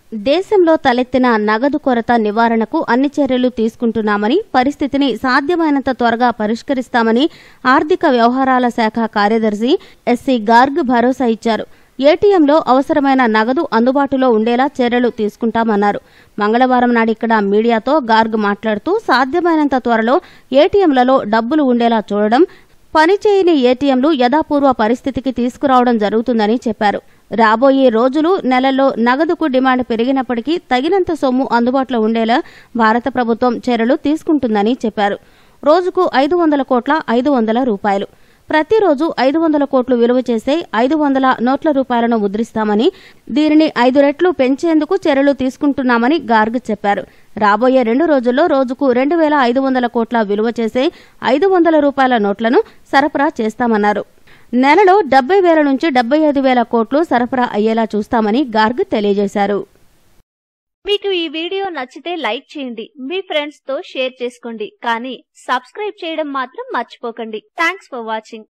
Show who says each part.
Speaker 1: దేశంలో తలెత్తిన నగదు కొరత నివారణకు అన్ని చర్యలు తీసుకుంటున్నామని పరిస్థితిని సాధ్యమైనంత త్వరగా పరిష్కరిస్తామని ఆర్థిక వ్యవహారాల శాఖ కార్యదర్శి ఎస్సీ గార్గ్ భరోసా ఇచ్చారు ఏటీఎంలో అవసరమైన నగదు అందుబాటులో ఉండేలా చర్యలు తీసుకుంటామన్నారు మంగళవారం నాడు ఇక్కడ మీడియాతో గార్గ్ మాట్లాడుతూ సాధ్యమైనంత త్వరలో ఏటీఎంలలో డబ్బులు ఉండేలా చూడడం పనిచేయని ఏటీఎంలు యథాపూర్వ పరిస్థితికి తీసుకురావడం జరుగుతుందని చెప్పారు రాబోయే రోజులు నెలల్లో నగదుకు డిమాండ్ పెరిగినప్పటికీ తగినంత సొమ్ము అందుబాటులో ఉండేలా భారత ప్రభుత్వం చర్యలు తీసుకుంటుందని చెప్పారు రోజుకు ఐదు వందల కోట్ల ఐదు వందల రూపాయలు ప్రతిరోజు ఐదు వందల కోట్లు విలువ చేసే ఐదు వందల నోట్ల రూపాయలను ముద్రిస్తామని దీనిని ఐదు రెట్లు పెంచేందుకు చర్యలు తీసుకుంటున్నామని గార్గ్ చెప్పారు రాబోయే రెండు రోజుల్లో రోజుకు రెండు వేల ఐదు వందల కోట్ల విలువ చేసే ఐదు వందల రూపాయల నోట్లను సరఫరా చేస్తామన్నారు నెలలో డెబ్బై వేల నుంచి డెబ్బై ఐదు వేల కోట్లు సరఫరా అయ్యేలా చూస్తామని గార్గ్ తెలియజేశారు
Speaker 2: మీకు ఈ వీడియో నచ్చితే లైక్ చేయండి మీ ఫ్రెండ్స్ తో షేర్ చేసుకోండి కానీ సబ్స్క్రైబ్ చేయడం మాత్రం మర్చిపోకండి థ్యాంక్స్ ఫర్ వాచింగ్